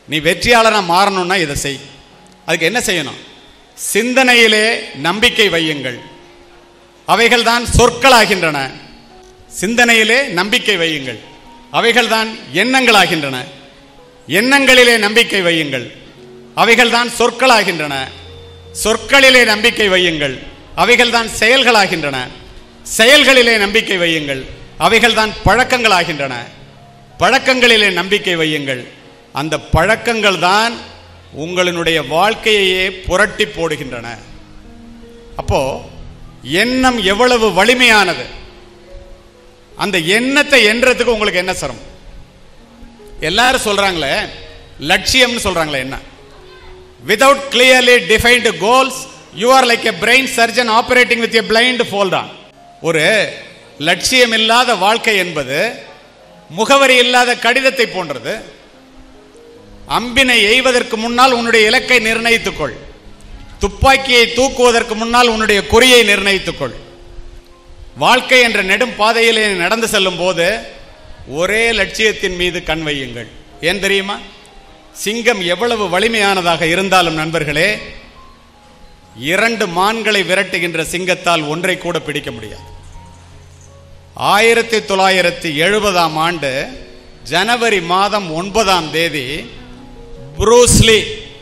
நீ வெற்றியாளனா மாறணும்னா இதை செய் அதுக்கு என்ன செய்யணும் சிந்தனையிலே நம்பிக்கை வையுங்கள் அவைகள்தான் சொற்களாகின்றன சிந்தனையிலே நம்பிக்கை வையுங்கள் அவைகள்தான் எண்ணங்களாகின்றன எண்ணங்களிலே நம்பிக்கை வையுங்கள் அவைகள்தான் சொற்களாகின்றன சொற்களிலே நம்பிக்கை வையுங்கள் அவைகள்தான் செயல்களாகின்றன செயல்களிலே நம்பிக்கை வையுங்கள் அவைகள்தான் பழக்கங்களாகின்றன பழக்கங்களிலே நம்பிக்கை வையுங்கள் அந்த பழக்கங்கள் தான் உங்களினுடைய வாழ்க்கையையே புரட்டி போடுகின்றன அப்போ எண்ணம் எவ்வளவு வலிமையானது அந்த எண்ணத்தை எண்றதுக்கு உங்களுக்கு என்ன சிரமம் எல்லாரும் சொல்றாங்களே லட்சியம்னு சொல்றாங்களே என்ன without clearly defined goals you are like a brain surgeon operating with a blind ஃபோல்டான் ஒரு லட்சியம் இல்லாத வாழ்க்கை என்பது முகவரி இல்லாத கடிதத்தை போன்றது அம்பினை எய்வதற்கு முன்னால் உன்னுடைய இலக்கை நிர்ணயித்துக்கொள் துப்பாக்கியை தூக்குவதற்கு முன்னால் உன்னுடைய குறியை நிர்ணயித்துக்கொள் வாழ்க்கை என்ற நெடும் பாதையிலே நடந்து செல்லும் போது ஒரே லட்சியத்தின் மீது கண் வையுங்கள் ஏன் தெரியுமா சிங்கம் எவ்வளவு வலிமையானதாக இருந்தாலும் நண்பர்களே இரண்டு மான்களை விரட்டுகின்ற சிங்கத்தால் ஒன்றை கூட பிடிக்க முடியாது ஆயிரத்தி தொள்ளாயிரத்தி எழுபதாம் ஆண்டு ஜனவரி மாதம் ஒன்பதாம் தேதி புரூஸ்லி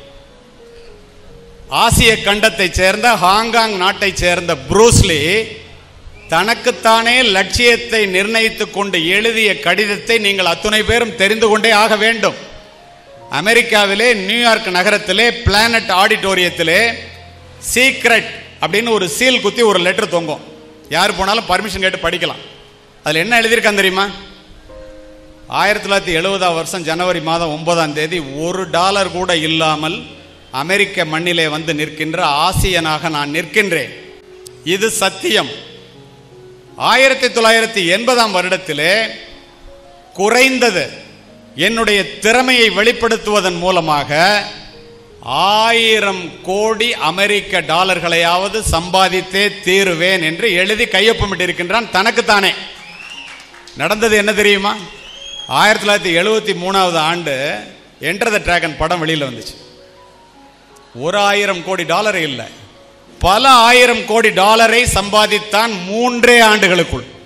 ஆசிய கண்டத்தைச் சேர்ந்த ஹாங்காங் நாட்டைச் சேர்ந்த புரூஸ்லி தனக்குத்தானே லட்சியத்தை நிர்ணயித்துக் கொண்டு எழுதிய கடிதத்தை நீங்கள் அத்துணை பேரும் தெரிந்து கொண்டே ஆக வேண்டும் அமெரிக்காவிலே நியூயார்க் நகரத்திலே பிளானட் ஆடிட்டோரியத்திலே சீக்ரெட் அப்படின்னு ஒரு சீல் குத்தி ஒரு லெட்டர் தொங்கும் யார் போனாலும் பர்மிஷன் கேட்டு படிக்கலாம் அதில் என்ன எழுதியிருக்கான் தெரியுமா ஆயிரத்தி தொள்ளாயிரத்தி எழுபதாம் வருஷம் ஜனவரி மாதம் ஒன்பதாம் தேதி ஒரு டாலர் கூட இல்லாமல் அமெரிக்க மண்ணிலே வந்து நிற்கின்ற ஆசியனாக நான் நிற்கின்றேன் இது சத்தியம் ஆயிரத்தி தொள்ளாயிரத்தி எண்பதாம் வருடத்திலே குறைந்தது என்னுடைய திறமையை வெளிப்படுத்துவதன் மூலமாக ஆயிரம் கோடி அமெரிக்க டாலர்களையாவது சம்பாதித்தே தீருவேன் என்று எழுதி கையொப்பமிட்டிருக்கின்றான் தனக்குத்தானே நடந்தது என்ன தெரியுமா ஆயிரத்தி தொள்ளாயிரத்தி எழுபத்தி மூணாவது ஆண்டு என்டர் த டிராகன் படம் வெளியில் வந்துச்சு ஒரு ஆயிரம் கோடி டாலர் இல்லை பல ஆயிரம் கோடி டாலரை சம்பாதித்தான் மூன்றே ஆண்டுகளுக்குள்